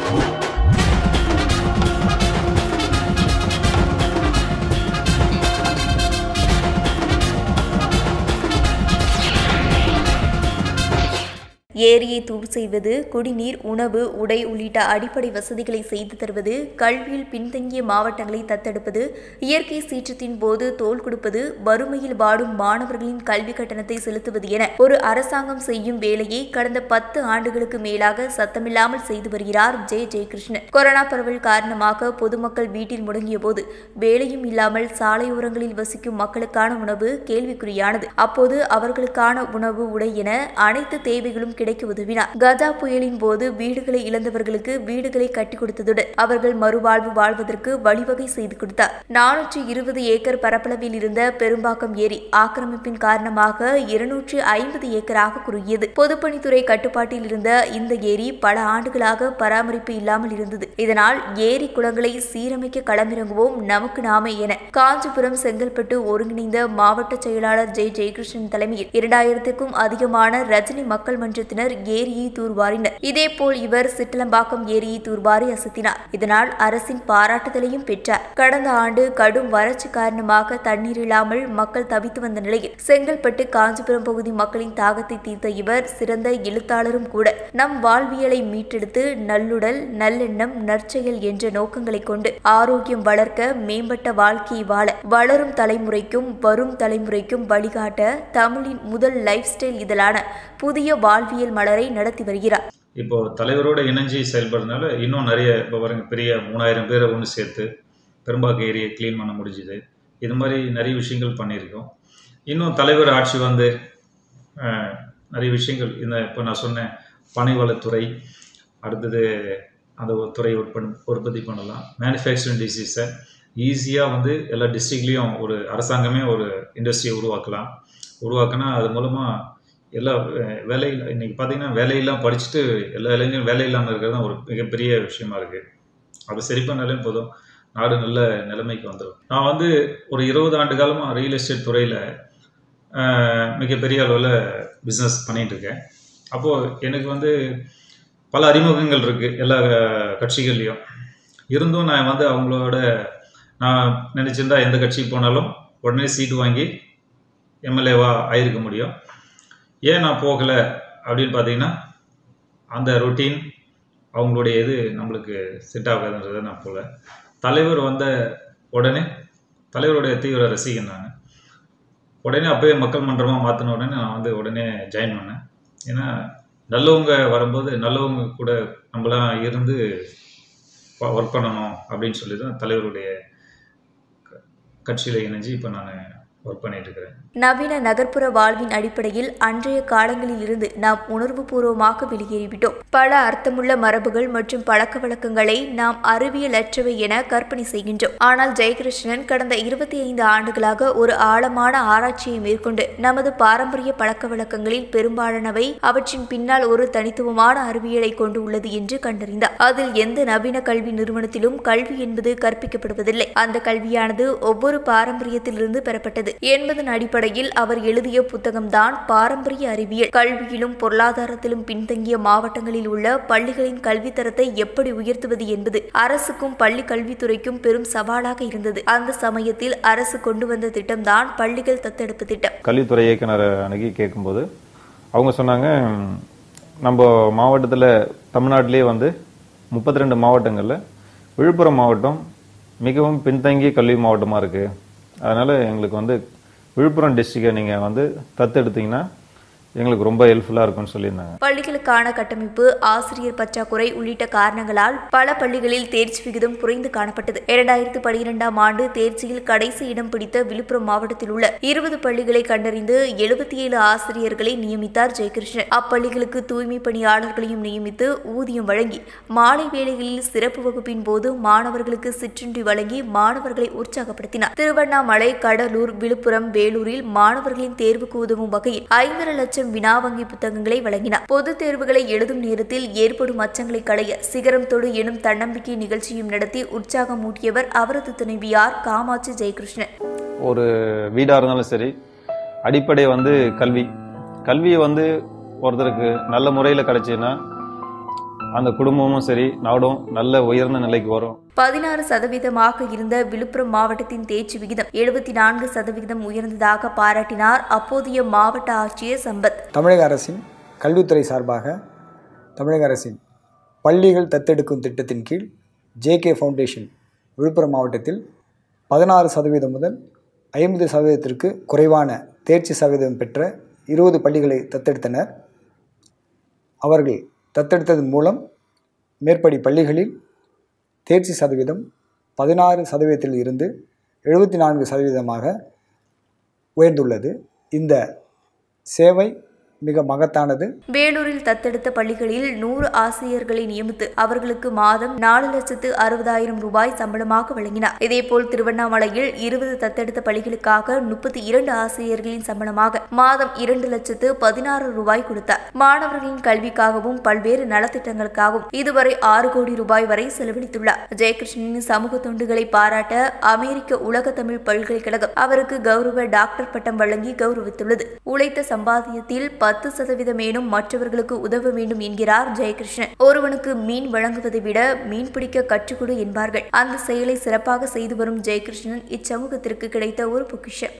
ஏரியை தூர் செய்வது குடிநீர் உணவு உடை உள்ளிட்ட அடிப்படை வசதிகளை செய்து தருவது கல்வியில் பின்தங்கிய மாவட்டங்களை தத்தெடுப்பது இயற்கை சீற்றத்தின் போது தோல் கொடுப்பது வறுமையில் வாடும் மாணவர்களின் கல்வி கட்டணத்தை செலுத்துவது என ஒரு அரசாங்கம் செய்யும் வேலையை கடந்த பத்து ஆண்டுகளுக்கு மேலாக சத்தமில்லாமல் செய்து வருகிறார் ஜே ஜெயகிருஷ்ணன் கொரோனா பரவல் காரணமாக பொதுமக்கள் வீட்டில் முடங்கிய போது வேலையும் இல்லாமல் சாலையோரங்களில் வசிக்கும் மக்களுக்கான உணவு கேள்விக்குறியானது அப்போது அவர்களுக்கான உணவு உடை என அனைத்து தேவைகளும் கிடைக்க உதவினார் கஜா புயலின் போது வீடுகளை இழந்தவர்களுக்கு வீடுகளை கட்டி கொடுத்ததுடன் அவர்கள் மறுவாழ்வு வாழ்வதற்கு வழிவகை செய்து கொடுத்தார் நானூற்றி இருபது ஏக்கர் பரப்பளவில் இருந்த பெரும்பாக்கம் ஏரி ஆக்கிரமிப்பின் காரணமாக இருநூற்று ஐம்பது ஏக்கராக குறுகியது பொதுப்பணித்துறை கட்டுப்பாட்டில் இருந்த இந்த ஏரி பல ஆண்டுகளாக பராமரிப்பு இல்லாமல் இருந்தது இதனால் ஏரி குளங்களை சீரமைக்க களமிறங்குவோம் நமக்கு நாமே என காஞ்சிபுரம் செங்கல்பட்டு ஒருங்கிணைந்த மாவட்ட செயலாளர் ஜெய் ஜெயகிருஷ்ணன் தலைமையில் இரண்டாயிரத்திற்கும் அதிகமான ரஜினி மக்கள் மன்றத்தினர் ஏரியை தூர்வாரினர் இதேபோல் இவர் சிட்டலம்பாக்கம் ஏரியை தூர்வாரி அசத்தினார் இதனால் அரசின் பாராட்டுதலையும் பெற்றார் கடந்த ஆண்டு கடும் வறட்சி காரணமாக தண்ணீர் இல்லாமல் மக்கள் தவித்து வந்த நிலையில் செங்கல்பட்டு காஞ்சிபுரம் பகுதி மக்களின் தாகத்தை தீர்த்த இவர் சிறந்த எழுத்தாளரும் கூட நம் வாழ்வியலை மீட்டெடுத்து நல்லுடல் நல்லெண்ணம் நற்செயல் என்ற நோக்கங்களை கொண்டு ஆரோக்கியம் வளர்க்க மேம்பட்ட வாழ்க்கையை வாழ வளரும் தலைமுறைக்கும் வரும் தலைமுறைக்கும் வழிகாட்ட தமிழின் முதல் லைஃப் ஸ்டைல் இதழான புதிய வாழ்வியல் மலரை நடத்தி வருகிறார் இப்போ தலைவரோட இணைஞ்சு செயல்படுறதுனால இன்னும் நிறைய இப்போ பாருங்க பெரிய மூணாயிரம் பேரை ஒன்று சேர்த்து பெரும்பாக்க ஏரியை க்ளீன் பண்ண முடிஞ்சுது இது மாதிரி நிறைய விஷயங்கள் பண்ணியிருக்கோம் இன்னும் தலைவர் ஆட்சி வந்து அஹ், நிறைய விஷயங்கள் இந்த இப்போ நான் சொன்னேன் பனைவளத்துறை அடுத்தது அந்த ஒரு துறையை உற்பத்தி உற்பத்தி பண்ணலாம் மேனுஃபேக்சரிங் டிசீஸை ஈஸியாக வந்து எல்லா டிஸ்ட்ரிக்ட்லேயும் ஒரு அரசாங்கமே ஒரு இண்டஸ்ட்ரியை உருவாக்கலாம் உருவாக்கினா அது மூலமாக எல்லா அஹ், வேலையில் இன்னைக்கு பார்த்தீங்கன்னா வேலையெல்லாம் படிச்சுட்டு எல்லா இளைஞரும் வேலை இல்லாமல் இருக்கிறது தான் ஒரு மிகப்பெரிய விஷயமா இருக்குது அது சரி பண்ணாலே போதும் நாடு நல்ல நிலைமைக்கு வந்துடும் நான் வந்து ஒரு இருபது ஆண்டு காலமாக ரியல் எஸ்டேட் துறையில் மிகப்பெரிய அளவில் பிஸ்னஸ் பண்ணிகிட்டு இருக்கேன் அப்போது எனக்கு வந்து பல அறிமுகங்கள் இருக்குது எல்லா அஹ், கட்சிகள்லையும் இருந்தும் நான் வந்து அவங்களோட நான் நினச்சிருந்தா எந்த கட்சிக்கு போனாலும் உடனே சீட்டு வாங்கி எம்எல்ஏவா ஆயிருக்க முடியும் ஏன் நான் போகலை அப்படின்னு பார்த்தீங்கன்னா அந்த ரொட்டீன் அவங்களுடைய இது நம்மளுக்கு செட் ஆகாதுன்றதை நான் போகல தலைவர் வந்த உடனே தலைவருடைய தீவிர ரசிகன் நான் உடனே அப்போயே மக்கள் மன்றமாக மாற்றின உடனே நான் வந்து உடனே ஜாயின் பண்ணேன் ஏன்னா நல்லவங்க வரும்போது நல்லவங்க கூட நம்மளாம் இருந்து ஒர்க் பண்ணணும் அப்படின்னு சொல்லி தான் தலைவருடைய கட்சியில் இணைஞ்சு இப்போ நான் ஒர்க் பண்ணிட்டு இருக்கிறேன் நவீன நகர்ப்புற வாழ்வின் அடிப்படையில் அன்றைய காலங்களில் இருந்து நாம் உணர்வுபூர்வமாக வெளியேறிவிட்டோம் பல அர்த்தமுள்ள மரபுகள் மற்றும் பழக்க வழக்கங்களை நாம் அறிவியலற்றவை என கற்பனை செய்கின்றோம் ஆனால் ஜெயகிருஷ்ணன் கடந்த இருபத்தி ஐந்து ஆண்டுகளாக ஒரு ஆழமான ஆராய்ச்சியை மேற்கொண்டு நமது பாரம்பரிய பழக்க வழக்கங்களில் பெரும்பாலானவை அவற்றின் பின்னால் ஒரு தனித்துவமான அறிவியலை கொண்டு உள்ளது என்று கண்டறிந்தார் அதில் எந்த நவீன கல்வி நிறுவனத்திலும் கல்வி என்பது கற்பிக்கப்படுவதில்லை அந்த கல்வியானது ஒவ்வொரு பாரம்பரியத்திலிருந்து பெறப்பட்டது என்பதன் அடிப்படையில் அவர் எழுதிய புத்தகம்தான் பாரம்பரிய அறிவியல் கல்வியிலும் பொருளாதாரத்திலும் பின்தங்கிய மாவட்டங்களில் உள்ள பள்ளிகளின் கல்வித்தரத்தை எப்படி உயர்த்துவது என்பது அரசுக்கும் பள்ளி கல்வித்துறைக்கும் பெரும் சவாலாக இருந்தது அந்த சமயத்தில் அரசு கொண்டு வந்த திட்டம்தான் பள்ளிகள் தத்தெடுப்பு திட்டம் கல்வித்துறை இயக்குனரை அணுகி கேட்கும்போது அவங்க சொன்னாங்க ம், நம்ம மாவட்டத்தில் தமிழ்நாட்டிலே வந்து முப்பத்தி ரெண்டு மாவட்டங்களில் விழுப்புரம் மாவட்டம் மிகவும் பின்தங்கிய கல்வி மாவட்டமாக இருக்குது அதனால் எங்களுக்கு வந்து விழுப்புரம் டிஸ்ட்ரிக்டை நீங்கள் வந்து தத்தெடுத்தீங்கன்னா எங்களுக்கு ரொம்ப ஹெல்ப்ஃபுல்லாக இருக்கும்னு சொல்லியிருந்தாங்க பள்ளிகளுக்கான கட்டமைப்பு ஆசிரியர் பற்றாக்குறை உள்ளிட்ட காரணங்களால் பல பள்ளிகளில் தேர்ச்சி விகிதம் குறைந்து காணப்பட்டது இரண்டாயிரத்து பனிரெண்டாம் ஆண்டு தேர்ச்சியில் கடைசி இடம் பிடித்த விழுப்புரம் மாவட்டத்தில் உள்ள இருபது பள்ளிகளை கண்டறிந்து எழுபத்தி ஏழு ஆசிரியர்களை நியமித்தார் ஜெயகிருஷ்ணன் அப்பள்ளிகளுக்கு தூய்மை பணியாளர்களையும் நியமித்து ஊதியம் வழங்கி மாலை வேளைகளில் சிறப்பு வகுப்பின் போது மாணவர்களுக்கு சிற்றுண்டி வழங்கி மாணவர்களை உற்சாகப்படுத்தினார் திருவண்ணாமலை கடலூர் விழுப்புரம் வேலூரில் மாணவர்களின் தேர்வுக்கு உதவும் வகையில் ஐந்தரை லட்சம் வினா வங்கி புத்தகங்களை வழங்கினார் பொதுத் தேர்வுகளை எழுதும் நேரத்தில் ஏற்படும் அச்சங்களை களைய சிகரம் தொடு எனும் தன்னம்பிக்கை நிகழ்ச்சியும் நடத்தி உற்சாகம் ஊட்டியவர் அவரது துணைவியார் காமாட்சி ஜெயகிருஷ்ணன் ஒரு வீடாக இருந்தாலும் சரி அடிப்படை வந்து கல்வி கல்வியை வந்து ஒருத்தருக்கு நல்ல முறையில் கிடைச்சுன்னா அந்த குடும்பமும் சரி நாடும் நல்ல உயர்ந்த நிலைக்கு வரும் பதினாறு சதவீதமாக இருந்த விழுப்புரம் மாவட்டத்தின் தேர்ச்சி விகிதம் எழுபத்தி நான்கு சதவிகிதம் உயர்ந்ததாக பாராட்டினார் அப்போதைய மாவட்ட ஆட்சியர் சம்பத் தமிழக அரசின் கல்வித்துறை சார்பாக தமிழக அரசின் பள்ளிகள் தத்தெடுக்கும் திட்டத்தின் கீழ் ஜேகே ஃபவுண்டேஷன் விழுப்புரம் மாவட்டத்தில் பதினாறு சதவீதம் முதல் ஐம்பது சதவீதத்திற்கு குறைவான தேர்ச்சி சதவீதம் பெற்ற இருபது பள்ளிகளை தத்தெடுத்தனர் அவர்கள் தத்தெடுத்ததன் மூலம் மேற்படி பள்ளிகளில் தேர்ச்சி சதவீதம் பதினாறு சதவீதத்தில் இருந்து எழுபத்தி நான்கு சதவீதமாக உயர்ந்துள்ளது இந்த சேவை மிக மகத்தானது வேலூரில் தத்தெடுத்த பள்ளிகளில் நூறு ஆசிரியர்களை நியமித்து அவர்களுக்கு மாதம் நாலு லட்சத்து அறுபதாயிரம் ரூபாய் சம்பளமாக வழங்கினார் இதேபோல் திருவண்ணாமலையில் இருபது தத்தெடுத்த பள்ளிகளுக்காக முப்பத்தி இரண்டு ஆசிரியர்களின் சம்பளமாக மாதம் இரண்டு லட்சத்து பதினாறு ரூபாய் கொடுத்தார் மாணவர்களின் கல்விக்காகவும் பல்வேறு நலத்திட்டங்களுக்காகவும் இதுவரை ஆறு கோடி ரூபாய் வரை செலவழித்துள்ளார் ஜெயகிருஷ்ணனின் சமூக தொண்டுகளை பாராட்ட அமெரிக்க உலக தமிழ் பல்கலைக்கழகம் அவருக்கு கௌரவ டாக்டர் பட்டம் வழங்கி கௌரவித்துள்ளது உழைத்த சம்பாத்தியத்தில் பத்து சதவீதமேனும் மற்றவர்களுக்கு உதவ வேண்டும் என்கிறார் ஜெயகிருஷ்ணன் ஒருவனுக்கு மீன் வழங்குவதை விட மீன் பிடிக்க கற்றுக்கொடு என்பார்கள் அந்த செயலை சிறப்பாக செய்து வரும் ஜெயகிருஷ்ணன் இச்சமூகத்திற்கு கிடைத்த ஒரு பொக்கிஷம்